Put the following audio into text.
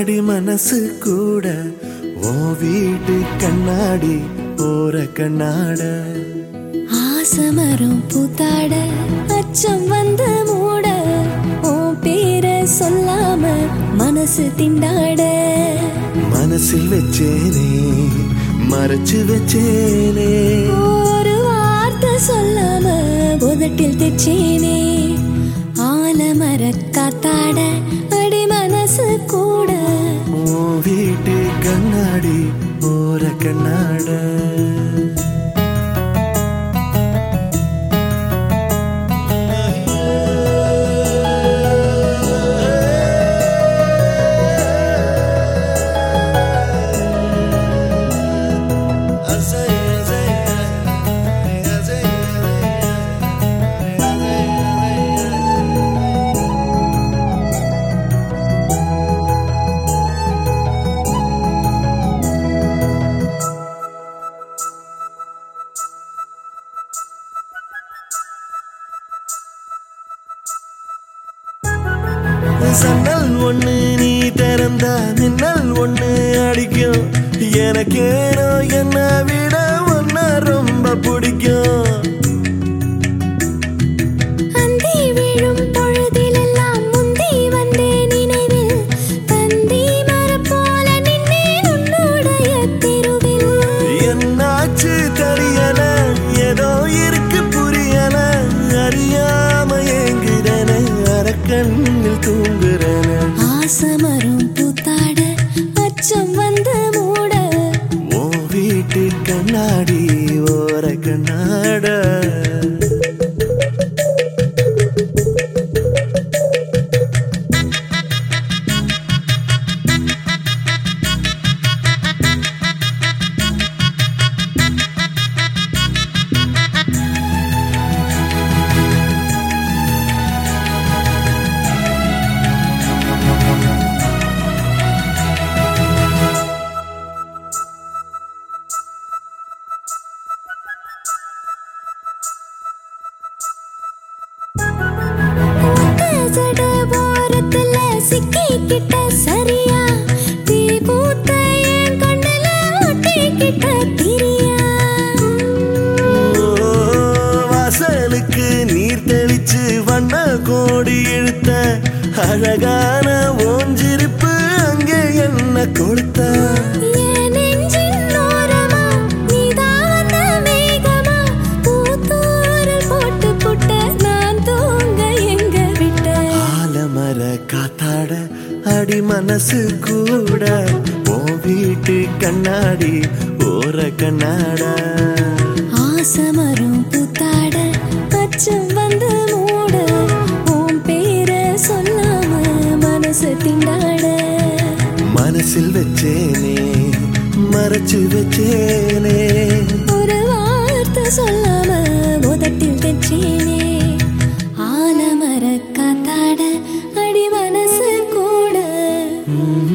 அடி மனசு கூட ஓ வீட்டு கண்ணாடி போற கண்ணாட ஆசமரம் பூத்தாட அச்சம் வந்து மூட உன் பேரை சொல்லாம மனசு திண்டாட மனசில் வச்சேனே மறைச்சு வச்சேனே ஒரு வார்த்தை சொல்லாம உதட்டில் தைச்சேனே ஆலமர காத்தாட அடி மனசு கூட ஓ வீட்டு கண்ணாடி போற கண்ணாட சன்னல் ஒண்ணு நீ திறந்தா மின்னல் ஒண்ணு அடிக்கும் எனக்கேனோ என்ன விட ஒன்ன ரொம்ப பிடிக்கும் அந்தி விழும் பொழுதிலெல்லாம் முந்தி வந்தே நினைவில் தந்தி மரம் போல நின்னேன் உன்னுடைய தெருவில் என்னாச்சு தெரியல ஏதோ இருக்கு புரியல அறியாம ஏங்குதன அரக்கண்ணில் தூங்குறன ஆசமரம் பூத்தாட அச்சம் வந்து மூட ஓ வீட்டு கண்ணாடி ஓர கண்ணாட ஒத்த ஜட ஓரத்துல சிக்கிக்கிட்ட சரியா தீ பூத்த என் கண்ணுல ஒட்டிக்கிட்ட திரியா ஓ, வாசலுக்கு நீர் தெளிச்சு வண்ண கோடி இழுத்த அழகான ஓஞ்சிருப்பு அங்கே என்ன கொடுத்த என் நெஞ்சின் ஓரமா நீதான் வந்த மேகமா பூத்தூரல் போட்டு புட்ட நான் தூங்க எங்க விட்ட ஆலமர காத்தாட அடி மனசு கூட ஓ வீட்டு கண்ணாடி ஓர கண்ணாடா ஆசமரம் பூத்தாட அச்சம் வந்து மூட உன் பேரை சொல்லாம மனசு திண்டாட மனசில் வச்சேனே மறைச்சு வச்சேனே ஒரு வார்த்தை சொல்லாம உதட்டில் தைச்சேனே ஆலமர காத்தாட அடி மனசு கூட ம்